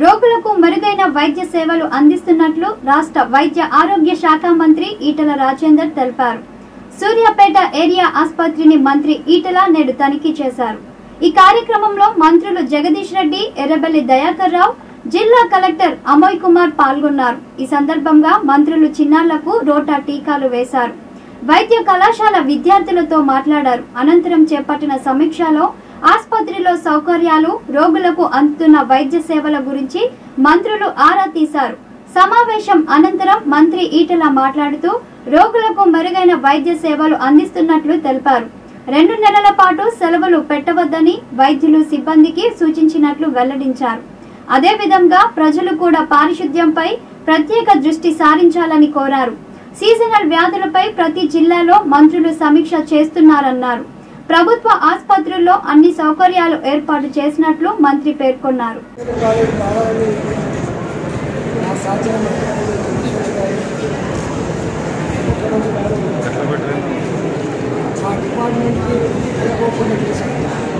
రోగులకు మెరుగైన వైద్య సేవలు అందిస్తున్నట్లు రాష్ట్ర వైద్య ఆరోగ్య శాఖ మంత్రి ఈటల రాజేందర్ తెలిపారు సూర్యాపేట ఏరియా ఆసుపత్రిని మంత్రి ఈటల నేడు తనిఖీ చేశారు ఈ కార్యక్రమంలో మంత్రులు జగదీష్ రెడ్డి ఎర్రబెల్లి దయాకర్ రావు జిల్లా కలెక్టర్ అమోయ్ కుమార్ పాల్గొన్నారు ఈ సందర్భంగా మంత్రులు చిన్నారులకు రోటా టీకాలు వేశారు వైద్య కళాశాల విద్యార్థులతో మాట్లాడారు అనంతరం చేపట్టిన సమీక్షలో ఆసుపత్రిలో సౌకర్యాలు రోగులకు అందుతున్న వైద్య సేవల గురించి మంత్రులు ఆరా తీశారు సమావేశం అనంతరం మంత్రి ఈటల మాట్లాడుతూ రోగులకు మెరుగైన వైద్య సేవలు అందిస్తున్నట్లు తెలిపారు రెండు నెలల పాటు సెలవులు పెట్టవద్దని వైద్యులు సిబ్బందికి సూచించినట్లు వెల్లడించారు అదేవిధంగా ప్రజలు కూడా పారిశుద్ధ్యంపై ప్రత్యేక దృష్టి సారించాలని కోరారు సీజనల్ వ్యాధులపై ప్రతి జిల్లాలో మంత్రులు సమీక్ష చేస్తున్నారన్నారు ప్రభుత్వ ఆసుపత్రుల్లో అన్ని సౌకర్యాలు ఏర్పాటు చేసినట్లు మంత్రి పేర్కొన్నారు కాలేజ్ కావాలని నా సాధ్యం మా డిపార్ట్మెంట్కి వెళ్ళకోకుండా చేశాను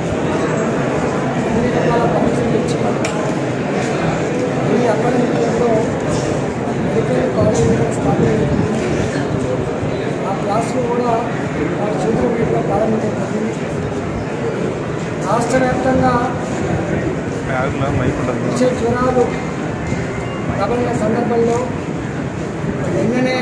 అన్ని రకాల పరీక్షలు ఇచ్చాను ఈ అకాడమిక్ ఇయర్లో మెడికల్ కాలేజీలో స్థాపించడం ఆ క్లాసులు కూడా వారి చేతుల మీదుగా ప్రారంభించడం జరిగింది రాష్ట్ర వ్యాప్తంగా వచ్చే జ్వరాలు ప్రబలిన సందర్భంలో నిన్ననే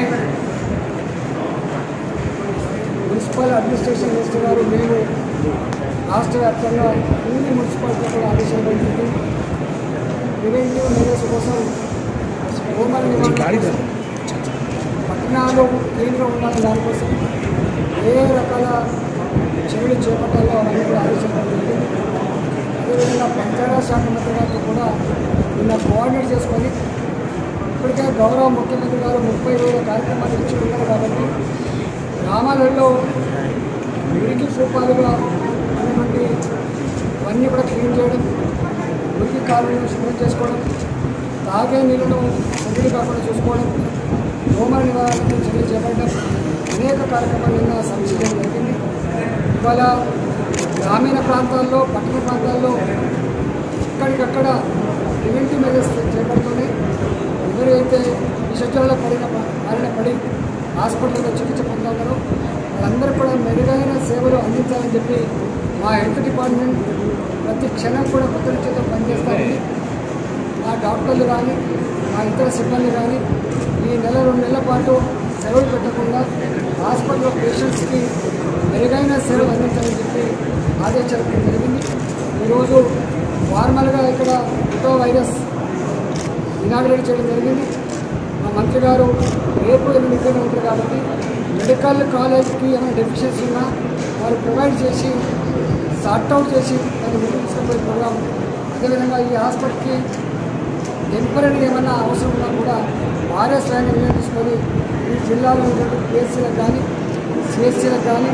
మున్సిపల్ అడ్మినిస్ట్రేషన్ మినిస్టర్ గారు మేము రాష్ట్ర వ్యాప్తంగా అన్ని మున్సిపాలిటీ కూడా ఆదేశాలు జరిగింది ప్రివెంటివ్ మెజర్స్ కోసం హోమల్ నివారణ కోసం, పట్టణాలు కేంద్రం ఉండాలి దానికోసం ఏ రకాల చర్యలు చేపట్టాలో అవన్నీ కూడా ఆదేశాలు జరిగింది అదేవిధంగా పంచాయతీ శాఖ మంత్రి గారితో కూడా నిన్న కోఆర్డినేట్ చేసుకొని ఇప్పటికే గౌరవ ముఖ్యమంత్రి గారు ముప్పై వేల కార్యక్రమాలు ఇచ్చి ఉన్నారు కాబట్టి గ్రామాలలో మురికి సూపాలుగా ఉన్నటువంటి అవన్నీ కూడా క్లీన్ చేయడం మురికి కాలువలను శుభ్రం చేసుకోవడం తాగే నీళ్లను సరిగ్గా కాకుండా చూసుకోవడం దోమల నివారణకు చర్యలు చేపట్టడం అనేక కార్యక్రమాలు నిన్న సమీక్షించడం జరిగింది ఇవాళ గ్రామీణ ప్రాంతాల్లో పట్టణ ప్రాంతాల్లో ఇక్కడికక్కడ ప్రివెంటివ్ మెజర్స్ చేపడుతూనే ఎవరైతే విషజ్వరాల పడిన బారిన పడి హాస్పిటల్లో చికిత్స పొందుతారో వాళ్ళందరూ కూడా మెరుగైన సేవలు అందించాలని చెప్పి మా హెల్త్ డిపార్ట్మెంట్ ప్రతి క్షణం కూడా కొత్త చేత పనిచేస్తారని మా డాక్టర్లు కానీ మా ఇతర సిబ్బంది కానీ ఈ నెల రెండు నెలల పాటు సెలవులు పెట్టకుండా హాస్పిటల్లో పేషెంట్స్కి మెరుగైన సేవలు అందించాలని చెప్పి ఆదేశాలు ఇవ్వడం జరిగింది ఈరోజు ఫార్మల్గా ఇక్కడ ఇటో వైరస్ ఇనాగ్రేట్ చేయడం జరిగింది మా మంత్రి గారు రేపు ఎనిమిది ఇక్కడే ఉంటారు కాబట్టి మెడికల్ కాలేజ్కి ఏమైనా డెఫిషియన్సీ ఉన్నా వారు ప్రొవైడ్ చేసి సార్ట్అవుట్ చేసి దాన్ని ముందుకు తీసుకుపోయే ప్రోగ్రాం అదేవిధంగా ఈ హాస్పిటల్కి టెంపరీ ఏమైనా అవసరం ఉన్నా కూడా వారే స్వయంగా నిర్ణయం తీసుకొని ఈ జిల్లాలో ఉన్నటువంటి పిఎస్సీలకు కానీ సిఎస్సీలకు కానీ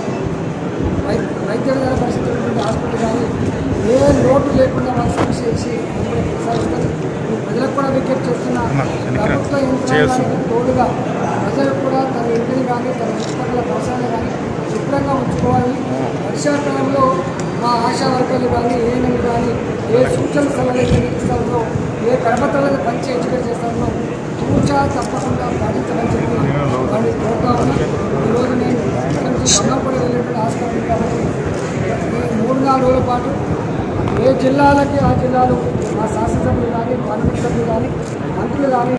వై వైద్య విధాన పరిస్థితులు హాస్పిటల్ కానీ ఏ లోటు లేకుండా వాళ్ళు సమీక్ష చేసి అందులో కొనసాగుతారు ఈ ప్రజలకు కూడా విజ్ఞప్తి చేస్తున్న ప్రభుత్వ యంత్రాంగానికి తోడుగా ప్రజలు కూడా తన ఇంటిని కానీ తన చుట్టుపక్కల పరిసరాలు కానీ శుభ్రంగా ఉంచుకోవాలి వర్షాకాలంలో మా ఆశా వర్గాలు కానీ ఏఎన్ఎం కానీ ఏ సూచన సలహాలు ఇస్తారో ఏ కర్మతలను పని ఎడ్యుకేట్ చేస్తారో తూచా తప్పకుండా పాటించమని చెప్పి వాడిని కోరుతా ఉన్నా ఈరోజు నేను ఇక్కడ నుంచి బంగాపూడి వెళ్ళేటువంటి హాస్పిటల్ కాబట్టి ఈ మూడు నాలుగు రోజుల పాటు ఏ జిల్లాలకి ఆ జిల్లాలో మా శాసనసభ్యులు కానీ పార్లమెంట్ సభ్యులు కానీ మంత్రులు కానీ